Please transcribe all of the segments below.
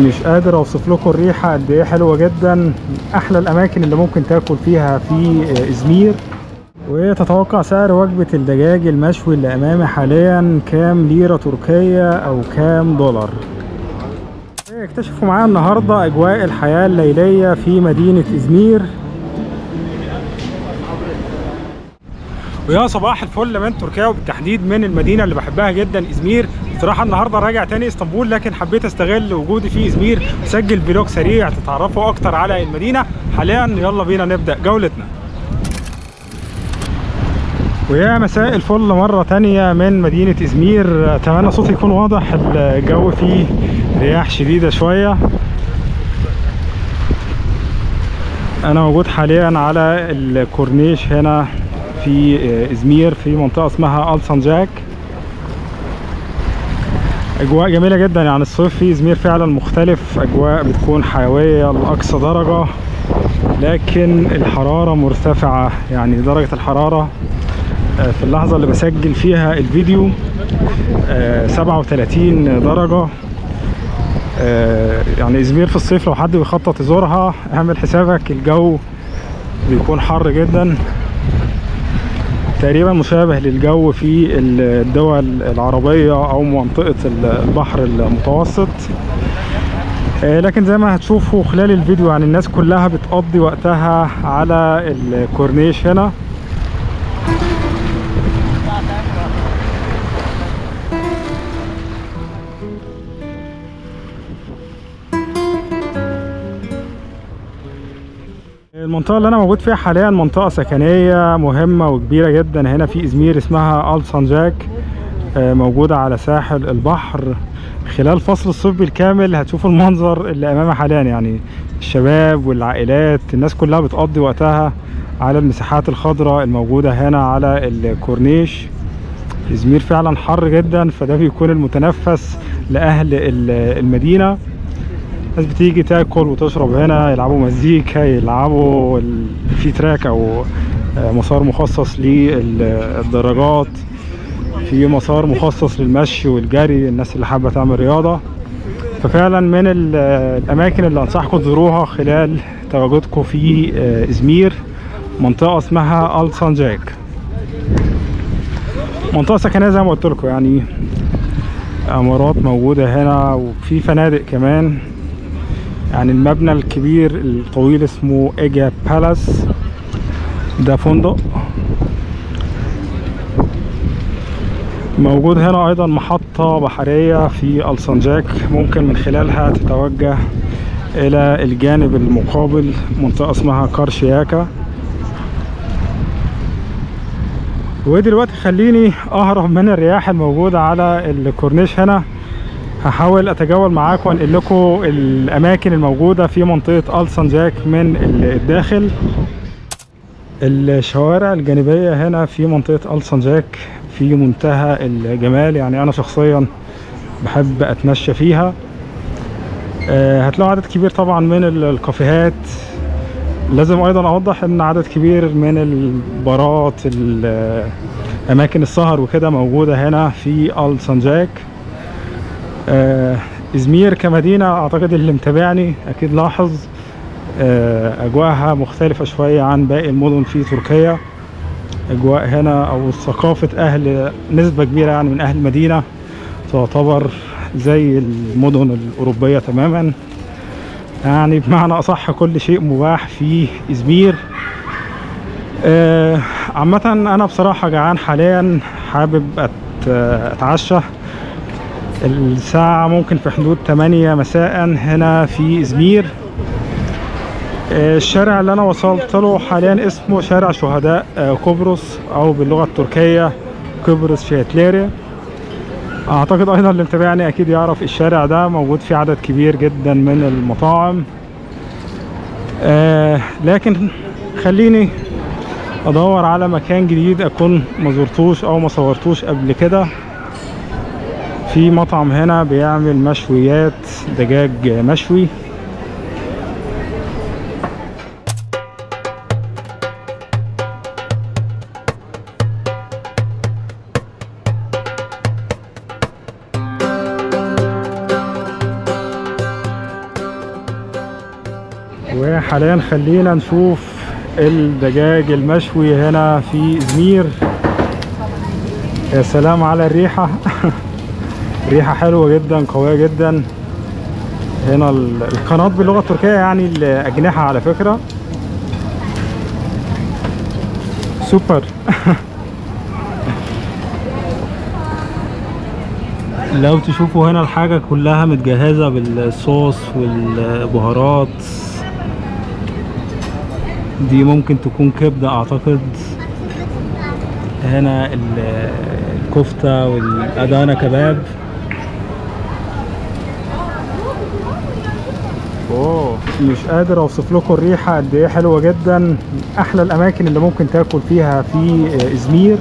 مش قادر اوصف لكم الريحه قد ايه حلوه جدا من احلى الاماكن اللي ممكن تاكل فيها في ازمير وتتوقع سعر وجبة الدجاج المشوي اللي امامي حاليا كام ليرة تركية او كام دولار اكتشفوا معايا النهاردة اجواء الحياة الليلية في مدينة ازمير ويا صباح الفل من تركيا وبالتحديد من المدينه اللي بحبها جدا ازمير بصراحه النهارده راجع تاني اسطنبول لكن حبيت استغل وجودي في ازمير واسجل فلوج سريع تتعرفوا اكتر على المدينه حاليا يلا بينا نبدا جولتنا ويا مساء الفل مرة تانية من مدينة إزمير أتمنى صوتي يكون واضح الجو فيه رياح شديدة شوية أنا موجود حاليا على الكورنيش هنا في ازمير في منطقه اسمها السانجاك اجواء جميله جدا يعني الصيف في ازمير فعلا مختلف اجواء بتكون حيويه لاقصى درجه لكن الحراره مرتفعه يعني درجه الحراره في اللحظه اللي بسجل فيها الفيديو 37 درجه يعني ازمير في الصيف لو حد بيخطط يزورها اعمل حسابك الجو بيكون حر جدا تقريبا مشابه للجو في الدول العربية أو منطقة البحر المتوسط لكن زي ما هتشوفوا خلال الفيديو يعني الناس كلها بتقضي وقتها على الكورنيش هنا المنطقة اللي أنا موجود فيها حاليا منطقة سكنية مهمة وكبيرة جدا هنا في إزمير اسمها آل سانجاك موجودة على ساحل البحر خلال فصل الصيف بالكامل هتشوفوا المنظر اللي أمامي حاليا يعني الشباب والعائلات الناس كلها بتقضي وقتها على المساحات الخضراء الموجودة هنا على الكورنيش إزمير فعلا حر جدا فده بيكون المتنفس لأهل المدينة الناس بتيجي تاكل وتشرب هنا يلعبوا مزيكا يلعبوا في تراك او مسار مخصص للدراجات في مسار مخصص للمشي والجري الناس اللي حابه تعمل رياضه ففعلا من الاماكن اللي انصحكم تزوروها خلال تواجدكم في ازمير منطقه اسمها ال سانجاك منطقه سكنيه زي ما قلت لكم يعني عمارات موجوده هنا وفي فنادق كمان يعني المبنى الكبير الطويل اسمه ايجا بالاس ده فندق موجود هنا ايضا محطة بحرية في السانجاك ممكن من خلالها تتوجه الى الجانب المقابل منطقة اسمها كارشياكا ودلوقتي خليني اهرب من الرياح الموجودة على الكورنيش هنا هحاول اتجول معاكم وانقل لكم الاماكن الموجوده في منطقه ال سانجاك من الداخل الشوارع الجانبيه هنا في منطقه ال سانجاك في منتهى الجمال يعني انا شخصيا بحب اتمشى فيها هتلاقوا عدد كبير طبعا من الكافيهات لازم ايضا اوضح ان عدد كبير من البارات اماكن السهر وكده موجوده هنا في ال سانجاك آه ازمير كمدينة اعتقد اللي متابعني اكيد لاحظ آه اجواءها مختلفة شوية عن باقي المدن في تركيا اجواء هنا او ثقافة اهل نسبة كبيرة يعني من اهل المدينة تعتبر زي المدن الاوروبية تماما يعني بمعنى اصح كل شيء مباح في ازمير آه عامة انا بصراحة جعان حاليا حابب اتعشى الساعة ممكن في حدود 8 مساء هنا في إزمير الشارع اللي أنا وصلت له حاليا اسمه شارع شهداء قبرص أو باللغة التركية قبرص شيتليري أعتقد أيضا اللي متابعني أكيد يعرف الشارع ده موجود فيه عدد كبير جدا من المطاعم لكن خليني أدور على مكان جديد أكون مزورتوش أو مصورتوش قبل كده في مطعم هنا بيعمل مشويات دجاج مشوي وحاليا خلينا نشوف الدجاج المشوي هنا في ازمير يا سلام على الريحة ريحة حلوة جدا قوية جدا هنا ال- القناة باللغة التركية يعني الأجنحة على فكرة سوبر لو تشوفوا هنا الحاجة كلها متجهزة بالصوص والبهارات دي ممكن تكون كبدة أعتقد هنا ال- الكفتة والأدانا كباب اوه مش قادر اوصف لكم الريحه قد ايه حلوه جدا من احلى الاماكن اللي ممكن تاكل فيها في ازمير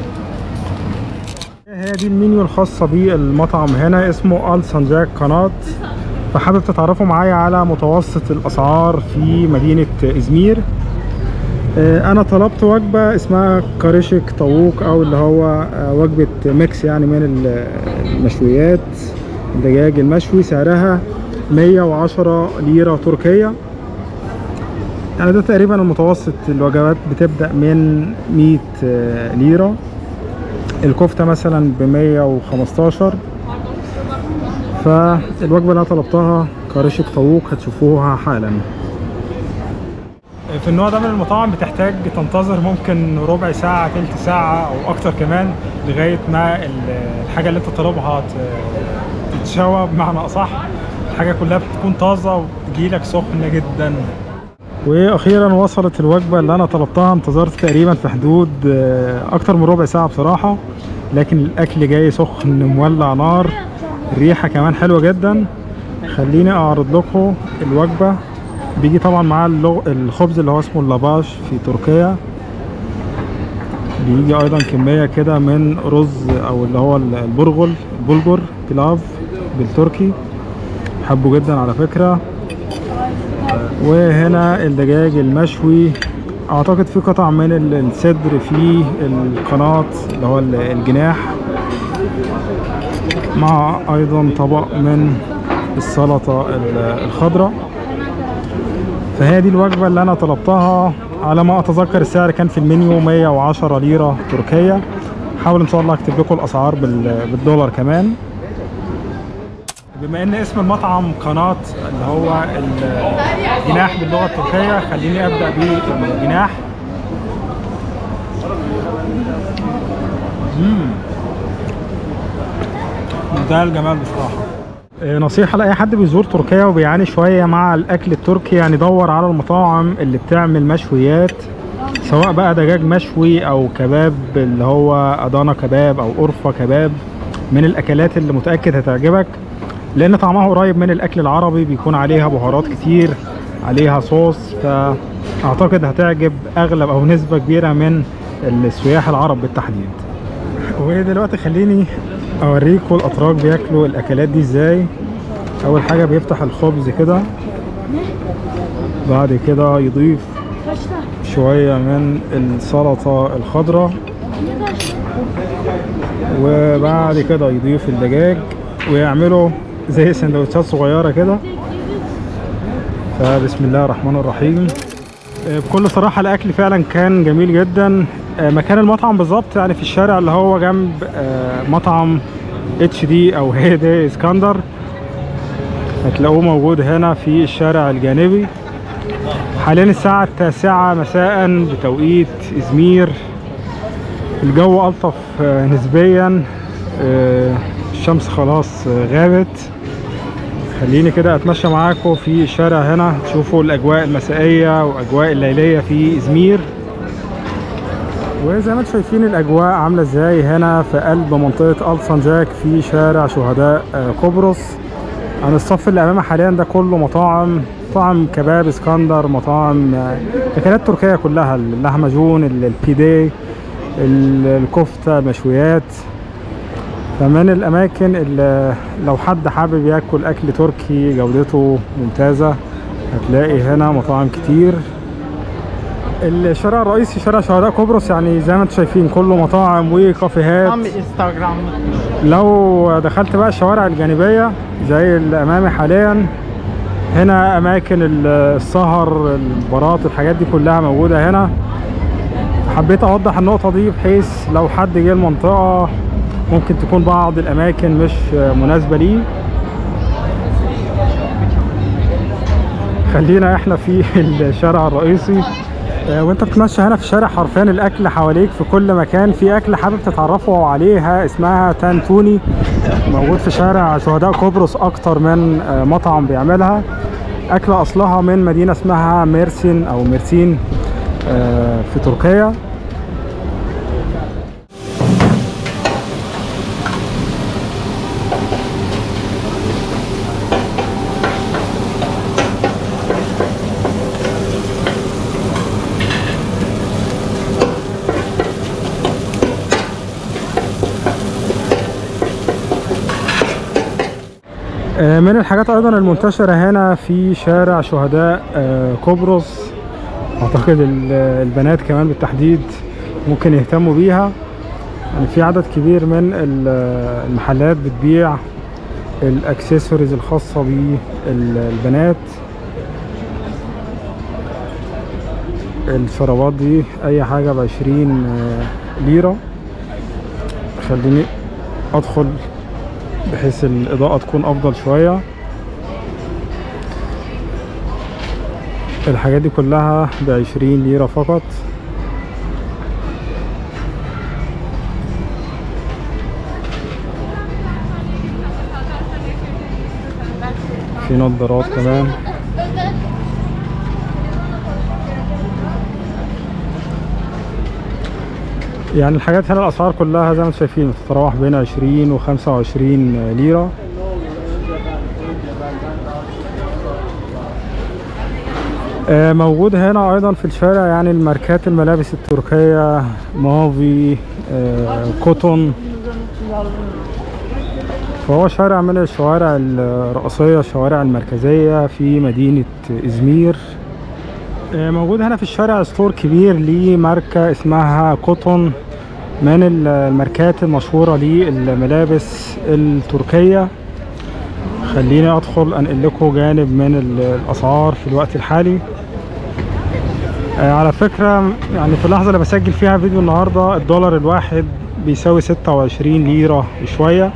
هي دي المنيو الخاصه بالمطعم هنا اسمه ال سانجاك قناه فحابب تتعرفوا معايا على متوسط الاسعار في مدينه ازمير آه، انا طلبت وجبه اسمها كاريشك طاووق او اللي هو آه، وجبه ميكس يعني من ال- المشويات الدجاج المشوي سعرها 110 ليره تركيه يعني ده تقريبا المتوسط الوجبات بتبدا من 100 آه، ليره الكفته مثلا ب 115 فالوجبه اللي انا طلبتها كاريشك طاووق هتشوفوها حالا في النوع ده من المطاعم بتحتاج تنتظر ممكن ربع ساعة تلت ساعة أو أكتر كمان لغاية ما ال- الحاجة اللي أنت طالبها ت- تتشوى بمعنى أصح الحاجة كلها بتكون طازة وتجيلك سخنة جدا واخيرا وصلت الوجبه اللي انا طلبتها انتظرت تقريبا في حدود آه، اكتر من ربع ساعه بصراحه لكن الاكل جاي سخن مولع نار الريحه كمان حلوه جدا خليني اعرض لكم الوجبه بيجي طبعا معاه اللغ... الخبز اللي هو اسمه اللاباش في تركيا بيجي ايضا كميه كده من رز او اللي هو البرغل البلجر بلاف بالتركي بحبه جدا على فكره وهنا الدجاج المشوي اعتقد في قطع من ال- الصدر في القناة اللي هو ال- الجناح مع ايضا طبق من السلطة ال- الخضراء فهي دي الوجبة اللي انا طلبتها على ما اتذكر السعر كان في المنيو 110 ليرة تركية حاول ان شاء الله اكتب لكم الاسعار بال- بالدولار كمان بما ان اسم المطعم قناة اللي هو الجناح باللغة التركية خليني ابدأ بالجناح مم. منتهى الجمال بصراحة آه، نصيحة لأي حد بيزور تركيا وبيعاني شوية مع الأكل التركي يعني دور على المطاعم اللي بتعمل مشويات سواء بقى دجاج مشوي أو كباب اللي هو أدانا كباب أو أرفة كباب من الأكلات اللي متأكد هتعجبك لأن طعمها قريب من الأكل العربي بيكون عليها بهارات كتير عليها صوص فأعتقد هتعجب أغلب أو نسبة كبيرة من السياح العرب بالتحديد ودلوقتي خليني اوريكم الاتراك بياكلوا الاكلات دي ازاي اول حاجه بيفتح الخبز كده بعد كده يضيف شويه من السلطه الخضراء وبعد كده يضيف الدجاج ويعملوا زي سندوتشات صغيره كده فبسم الله الرحمن الرحيم آه، بكل صراحة الأكل فعلا كان جميل جدا آه، مكان المطعم بالظبط يعني في الشارع اللي هو جنب آه، مطعم اتش دي أو هيدي اسكندر هتلاقوه موجود هنا في الشارع الجانبي حاليا الساعة التاسعة مساء بتوقيت إزمير الجو ألطف آه، نسبيا آه، الشمس خلاص آه، غابت خليني كده اتمشى معاكم في الشارع هنا تشوفوا الاجواء المسائيه واجواء الليليه في ازمير وزي ما انتم شايفين الاجواء عامله ازاي هنا في قلب منطقه ال سانجاك في شارع شهداء آه، قبرص عن الصف اللي امامي حاليا ده كله مطاعم مطاعم كباب اسكندر مطاعم آه، اكلات تركيه كلها اللحمجون ال- البيدي ال- الكفته المشويات فمن الاماكن اللي لو حد حابب ياكل اكل تركي جودته ممتازه هتلاقي هنا مطاعم كتير الشارع الرئيسي شارع شهداء قبرص يعني زي ما انتم شايفين كله مطاعم وكافيهات Tam Instagram لو دخلت بقى الشوارع الجانبيه زي اللي امامي حاليا هنا اماكن ال- السهر البارات الحاجات دي كلها موجوده هنا حبيت اوضح النقطه دي بحيث لو حد جه المنطقه ممكن تكون بعض الاماكن مش مناسبه ليه خلينا احنا في الشارع الرئيسي آه، وانت بتمشي هنا في الشارع حرفيا الاكل حواليك في كل مكان في اكل حابب تتعرفوا عليها اسمها تانتوني موجود في شارع شهداء قبرص اكتر من آه، مطعم بيعملها اكله اصلها من مدينه اسمها ميرسين او ميرسين آه، في تركيا آه، من الحاجات ايضا المنتشره هنا في شارع شهداء آه، قبرص اعتقد ال- البنات كمان بالتحديد ممكن يهتموا بيها يعني في عدد كبير من ال- المحلات بتبيع الاكسسوارز الخاصه بالبنات الشرابات دي اي حاجه بعشرين آه، ليره خليني ادخل بحيث الإضاءة تكون أفضل شوية الحاجات دي كلها بعشرين ليرة فقط في نظارات كمان يعني الحاجات هنا الأسعار كلها زي ما انتم شايفين بتتراوح بين 20 و 25 ليرة آه، موجود هنا أيضا في الشارع يعني الماركات الملابس التركية مافي آه، كوتون فهو شارع من الشوارع الرئيسية الشوارع المركزية في مدينة إزمير آه، موجود هنا في الشارع ستور كبير لماركة اسمها كوتون من ال- الماركات المشهورة للملابس التركية خليني ادخل انقل لكم جانب من ال- الاسعار في الوقت الحالي آه، على فكرة يعني في اللحظة اللي بسجل فيها فيديو النهاردة الدولار الواحد بيساوي 26 ليرة شوية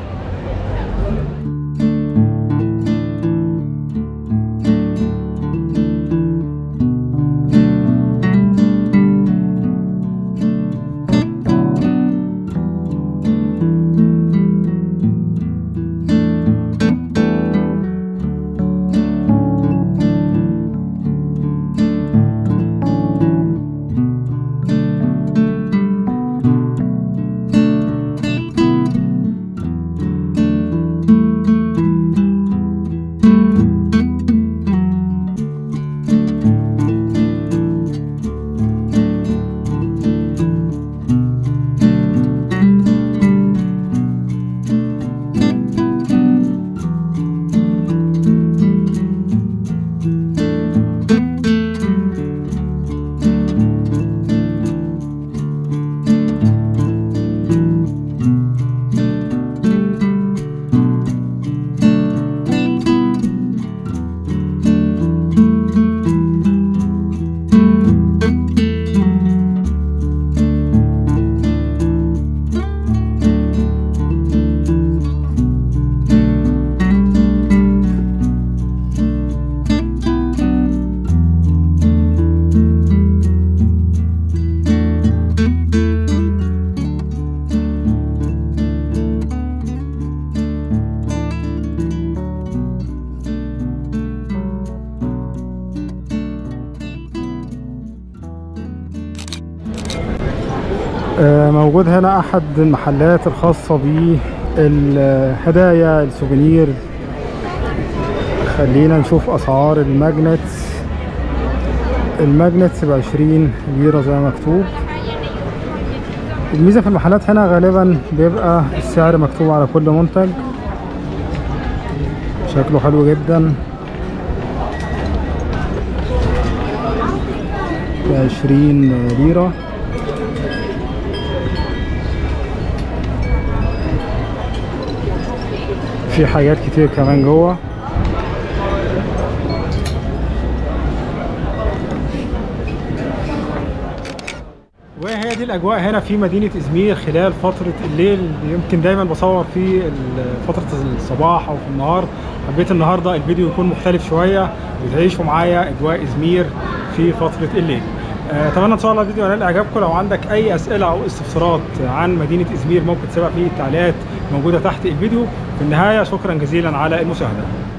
آه، موجود هنا احد المحلات الخاصة بالهدايا السوفينير خلينا نشوف اسعار الماجنتس الماجنتس بعشرين ليرة زي ما مكتوب الميزة في المحلات هنا غالبا بيبقى السعر مكتوب على كل منتج شكله حلو جدا بعشرين ليرة في حاجات كتير كمان جوه الاجواء هنا في مدينه ازمير خلال فتره الليل يمكن دايما بصور في ال- فتره الصباح او في النهار حبيت النهارده الفيديو يكون مختلف شويه وتعيشوا معايا اجواء ازمير في فتره الليل آه، اتمنى ان شاء الله الفيديو ينال اعجابكم لو عندك اي اسئله او استفسارات عن مدينه ازمير ممكن تسيبها في التعليقات موجوده تحت الفيديو في النهايه شكرا جزيلا على المشاهده